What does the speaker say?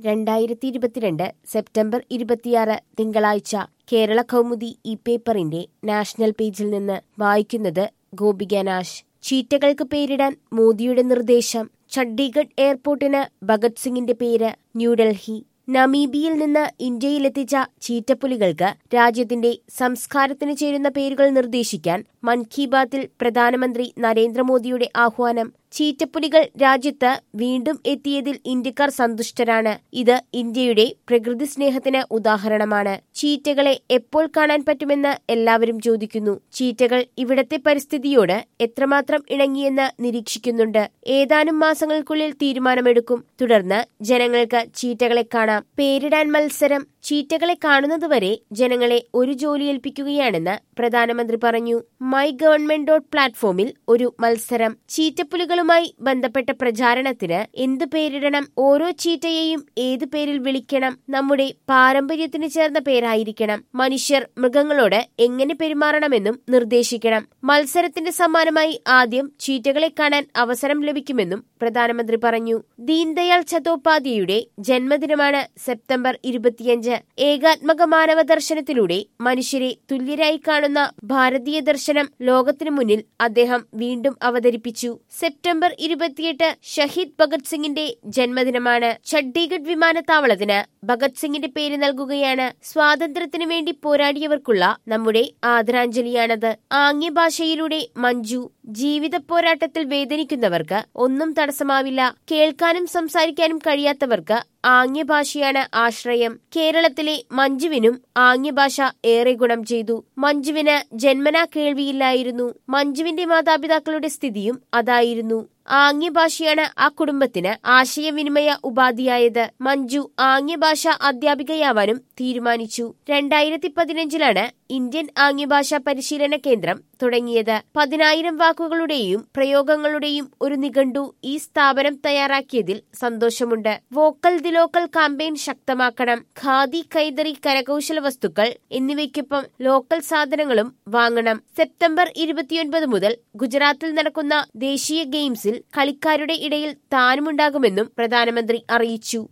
രണ്ടായിരത്തി ഇരുപത്തിരണ്ട് സെപ്റ്റംബർ ഇരുപത്തിയാറ് തിങ്കളാഴ്ച കേരള കൗമുദി ഈ പേപ്പറിന്റെ നാഷണൽ പേജിൽ നിന്ന് വായിക്കുന്നത് ഗോപിക നാശ് ചീറ്റകൾക്ക് പേരിടാൻ മോദിയുടെ നിർദ്ദേശം ചണ്ഡീഗഡ് എയർപോർട്ടിന് ഭഗത് സിംഗിന്റെ പേര് ന്യൂഡൽഹി നമീബിയിൽ നിന്ന് ഇന്ത്യയിലെത്തിച്ച ചീറ്റപ്പുലികൾക്ക് രാജ്യത്തിന്റെ സംസ്കാരത്തിന് ചേരുന്ന പേരുകൾ നിർദ്ദേശിക്കാൻ മൻ കി ബാത്തിൽ പ്രധാനമന്ത്രി നരേന്ദ്രമോദിയുടെ ആഹ്വാനം ചീറ്റപ്പുലികൾ രാജ്യത്ത് വീണ്ടും എത്തിയതിൽ ഇന്ത്യക്കാർ സന്തുഷ്ടരാണ് ഇത് ഇന്ത്യയുടെ പ്രകൃതി സ്നേഹത്തിന് ഉദാഹരണമാണ് ചീറ്റകളെ എപ്പോൾ കാണാൻ പറ്റുമെന്ന് എല്ലാവരും ചോദിക്കുന്നു ചീറ്റകൾ ഇവിടത്തെ പരിസ്ഥിതിയോട് എത്രമാത്രം ഇണങ്ങിയെന്ന് നിരീക്ഷിക്കുന്നുണ്ട് ഏതാനും മാസങ്ങൾക്കുള്ളിൽ തീരുമാനമെടുക്കും തുടർന്ന് ജനങ്ങൾക്ക് ചീറ്റകളെ കാണാം പേരിടാൻ മത്സരം ചീറ്റകളെ കാണുന്നതുവരെ ജനങ്ങളെ ഒരു ജോലി ഏൽപ്പിക്കുകയാണെന്ന് പ്രധാനമന്ത്രി പറഞ്ഞു മൈ ഗവൺമെന്റ് ഡോട്ട് പ്ലാറ്റ്ഫോമിൽ ഒരു മത്സരം ചീറ്റപ്പുലികളുമായി ബന്ധപ്പെട്ട പ്രചാരണത്തിന് എന്ത് പേരിടണം ഓരോ ചീറ്റയെയും ഏത് പേരിൽ വിളിക്കണം നമ്മുടെ പാരമ്പര്യത്തിന് ചേർന്ന പേരായിരിക്കണം മനുഷ്യർ മൃഗങ്ങളോട് എങ്ങനെ പെരുമാറണമെന്നും നിർദ്ദേശിക്കണം മത്സരത്തിന്റെ സമ്മാനമായി ആദ്യം ചീറ്റകളെ കാണാൻ അവസരം ലഭിക്കുമെന്നും പ്രധാനമന്ത്രി പറഞ്ഞു ദീൻദയാൽ ചതോപാധ്യയുടെ ജന്മദിനമാണ് സെപ്റ്റംബർ ഇരുപത്തിയഞ്ച് ഏകാത്മക മാനവ ദർശനത്തിലൂടെ മനുഷ്യരെ തുല്യരായി കാണുന്ന ഭാരതീയ ദർശനം ലോകത്തിനു മുന്നിൽ അദ്ദേഹം വീണ്ടും അവതരിപ്പിച്ചു സെപ്റ്റംബർ ഇരുപത്തിയെട്ട് ഷഹീദ് ഭഗത് സിംഗിന്റെ ജന്മദിനമാണ് ചണ്ഡീഗഡ് വിമാനത്താവളത്തിന് ഭഗത് സിംഗിന്റെ പേര് നൽകുകയാണ് സ്വാതന്ത്ര്യത്തിനു വേണ്ടി പോരാടിയവർക്കുള്ള നമ്മുടെ ആദരാഞ്ജലിയാണത് ആംഗ്യഭാഷയിലൂടെ മഞ്ജു ജീവിത പോരാട്ടത്തിൽ വേദനിക്കുന്നവർക്ക് ഒന്നും തടസ്സമാവില്ല കേൾക്കാനും സംസാരിക്കാനും കഴിയാത്തവർക്ക് ആംഗ്യഭാഷയാണ് ആശ്രയം കേരളത്തിലെ മഞ്ജുവിനും ആംഗ്യഭാഷ ഏറെ ഗുണം ചെയ്തു മഞ്ജുവിന് ജന്മനാ കേൾവിയില്ലായിരുന്നു മഞ്ജുവിന്റെ മാതാപിതാക്കളുടെ സ്ഥിതിയും അതായിരുന്നു ആംഗ്യഭാഷയാണ് ആ കുടുംബത്തിന് ആശയവിനിമയ ഉപാധിയായത് മഞ്ജു ആംഗ്യഭാഷ അധ്യാപികയാവാനും തീരുമാനിച്ചു രണ്ടായിരത്തി പതിനഞ്ചിലാണ് ഇന്ത്യൻ ആംഗ്യഭാഷ പരിശീലന കേന്ദ്രം തുടങ്ങിയത് പതിനായിരം വാക്കുകളുടെയും പ്രയോഗങ്ങളുടെയും ഒരു നിഘണ്ടു ഈ സ്ഥാപനം തയ്യാറാക്കിയതിൽ സന്തോഷമുണ്ട് വോക്കൽ ദി ലോക്കൽ കാമ്പയിൻ ശക്തമാക്കണം ഖാദി കൈതറി കരകൗശല വസ്തുക്കൾ എന്നിവയ്ക്കൊപ്പം ലോക്കൽ സാധനങ്ങളും വാങ്ങണം സെപ്റ്റംബർ ഇരുപത്തിയൊൻപത് മുതൽ ഗുജറാത്തിൽ നടക്കുന്ന ദേശീയ ഗെയിംസിൽ കളിക്കാരുടെ ഇടയിൽ താനുമുണ്ടാകുമെന്നും പ്രധാനമന്ത്രി അറിയിച്ചു